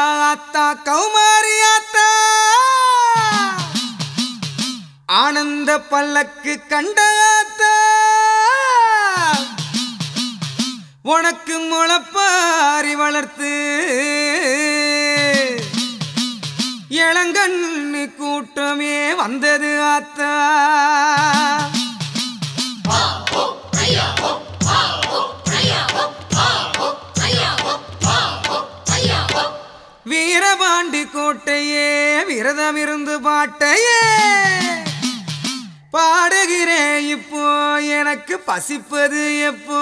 அத்தா கௌமாரி அத்தா ஆனந்த பல்லக்கு கண்ட அத்தா உனக்கு முளப்பாரி வளர்த்து இளங்கண்ணு கூட்டமே வந்தது அத்தா வீரபாண்டி கோட்டையே விரதமிருந்து பாட்டையே பாடுகிறேன் இப்போ எனக்கு பசிப்பது எப்போ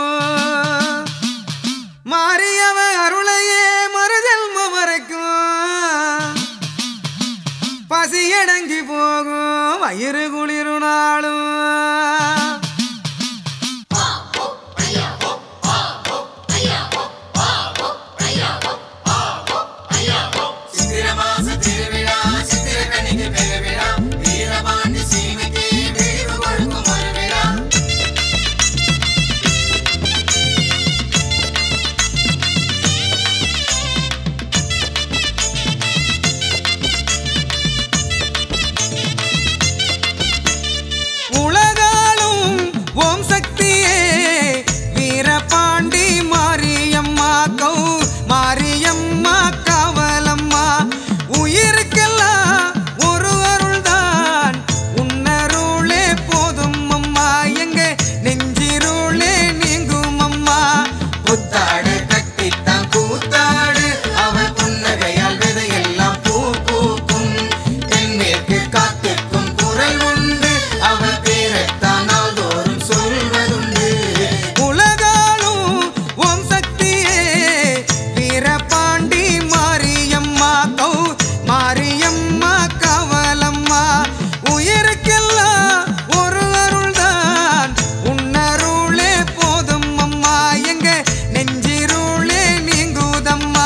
மாறியவ அருளையே மறுஜன்ம வரைக்கும் பசியடங்கி போகும் வயிறு குளிரு நாளும் சித்திர மாச திருவிழா சித்திர கணிக்கு பெருவிழா வீரபாண்டி சீமைக்கு விழிவு கொடுக்கும் ஒரு விழா உலகாலும் ஓம் சக்தியே வீரபாண்டி மாரியம்மா கௌ மாரியம்மா காவலம்மா உயிருக்கெல்லாம் ஒரு அருள்தான் உன்னருளே போதும் அம்மா எங்க நெஞ்சிருளே நீங்கும் அம்மா புத்தாடு கட்டித்தான் கூத்தாடு அவள் புன்னகையால் விதையெல்லாம் பூ பூக்கும் தென்மேற்கு காத்திருக்கும் குரல் உண்டு அவள் பேரத்தான் நாள்தோறும் சொல்வதுண்டு உலகாலும் ஓம் சக்தியே வீரபாண்டி மாரியம்மா கௌ மாரியம்மா காவலம்மா உயிருக்கெல்லாம் ஒரு அருள்தான் உன்னருளே போதும் அம்மா எங்க நெஞ்சிருளே நீங்குதம்மா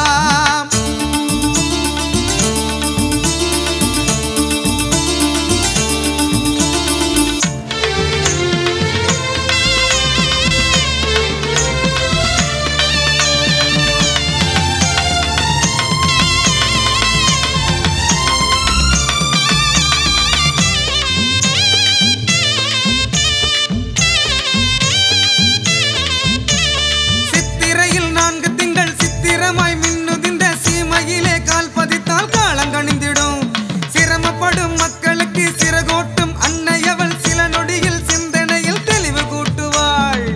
சித்திரையில் நான்கு திங்கள் சித்திரமாய் மின்னுதிந்த சீமையிலே கால் பதித்தால் காலங்கணிந்திடும் சிரமப்படும் மக்களுக்கு சிறகோட்டும் அன்னையவள் சில நொடியில் சிந்தனையில் தெளிவு கூட்டுவாள்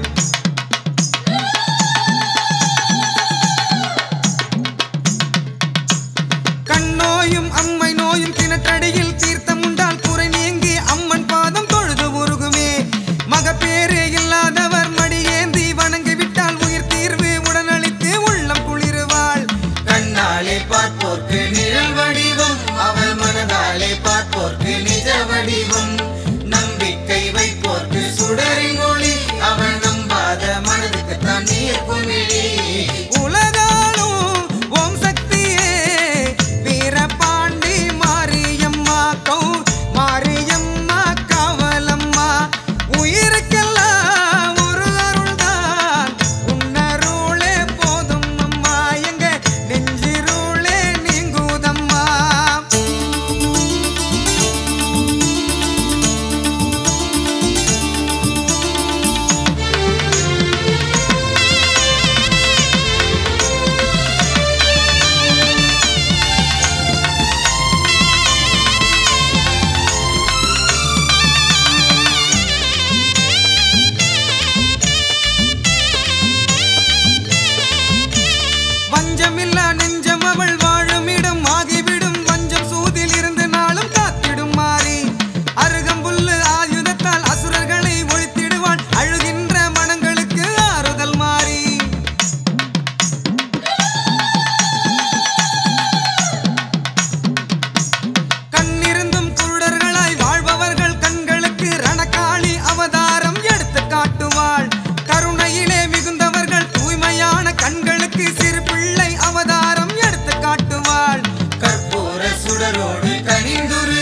கண்ணோயும் அம்மை நோயும் கிணற்றடியில் தீர்த்தம் உண்டால் குறை நீங்கி அம்மன் பாதம் தொழுது உருகுமே மகப்பேறு இல்லாதவர் மடியேந்தி வணங்கி விட்டால் உயிர் தீர்வு உடனளித்து உள்ளம் குளிருவாள் கண்ணாலே பார்ப்போர்க்கு நிழல் வடிவம் அவள் மனதாலே பார்ப்போர்க்கு நிஜ வடிவம் நம்பிக்கை வைப்போர்க்கு சுடரின் ஒளி அவள் நம்பாத மனதுக்கு தான் நீர் குமிழி உலகாலும் ஓம் சக்தியே வீரபாண்டி மாரியம்மா கௌ மாரியம்மா காவலம்மா உயிருக்கெல்லாம் ஒரு அருள்தான் உன்னருளே போதும் அம்மா எங்க நெஞ்சிருளே நீங்குதம்மா வஞ்சமில்லா நெஞ்சம் அவள் வாழும் இடம் ஆகிவிடும் வஞ்சம் சூதில் இருந்து நாளும் காத்திடும் மாறி அருகம்புல்லு ஆயுதத்தால் அசுரர்களை ஒழித்திடுவாள் அழுகின்ற மனங்களுக்கு ஆறுதல் மாறி கண்ணிருந்தும் குருடர்களாய் வாழ்பவர்கள் கண்களுக்கு ரணகாளி அவதாரம் எடுத்து காட்டுவாள் கருணையிலே மிகுந்தவர்கள் தூய்மையான கண்களுக்கு சிறு பிள்ளை அவதாரம் எடுத்து காட்டுவாள் கற்பூர சுடரோடு கனிந்துரு